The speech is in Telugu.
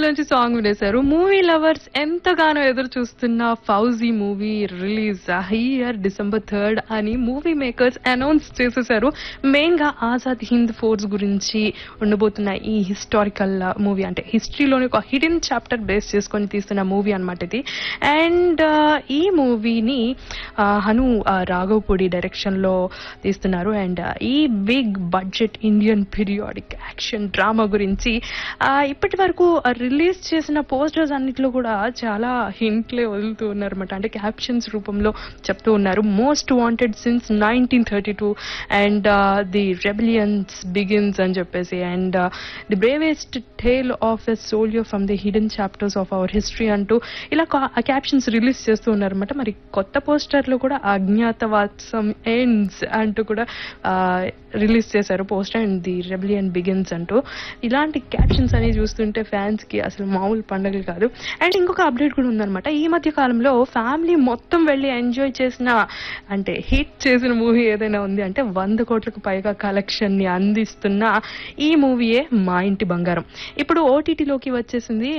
మూవీలోంచి సాంగ్ వినేశారు మూవీ లవర్స్ ఎంతగానో ఎదురు చూస్తున్న Fauji movie release year December third అని మూవీ మేకర్స్ అనౌన్స్ చేసేసారు మెయిన్ గా ఆజాద్ హింద్ ఫోర్స్ గురించి ఉండబోతున్న ఈ హిస్టారికల్ మూవీ అంటే హిస్టరీలోని ఒక హిడెన్ చాప్టర్ బేస్ చేసుకొని తీస్తున్న మూవీ అన్నమాట ఇది అండ్ ఈ మూవీని హను ఆ, రాఘవపూడి డైరెక్షన్ లో తీస్తున్నారు అండ్ ఈ big budget Indian periodic action drama గురించి ఆ, ఇప్పటి వరకు రిలీజ్ చేసిన పోస్టర్స్ అన్నిట్లో కూడా చాలా హింట్లే వదులుతూ ఉన్నారు అనమాట అంటే క్యాప్షన్స్ రూపంలో చెప్తూ ఉన్నారు most wanted since nineteen thirty two and the rebellions begins అని చెప్పేసి and the bravest tale of a soldier from the hidden chapters of our history అంటూ ఇలా క్యాప్షన్స్ రిలీజ్ చేస్తూ ఉన్నారన్నమాట మరి కొత్త పోస్టర్లో కూడా అజ్ఞాతవాసం ఎండ్స్ అంటూ కూడా రిలీజ్ చేశారు poster and the rebellion begins అంటూ ఇలాంటి క్యాప్షన్స్ అనేవి చూస్తుంటే ఫ్యాన్స్ కి అసలు మామూలు పండుగలు కాదు అండ్ ఇంకొక అప్డేట్ కూడా ఉందన్నమాట ఈ మధ్య కాలంలో ఫ్యామిలీ మొత్తం వెళ్ళి ఎంజాయ్ చేసిన అంటే హిట్ చేసిన మూవీ ఏదైనా ఉంది అంటే వంద కోట్లకు పైగా కలెక్షన్ ని అందిస్తున్న ఈ మూవీయే మా ఇంటి బంగారం ఇప్పుడు ఓటీటీలోకి వచ్చేసింది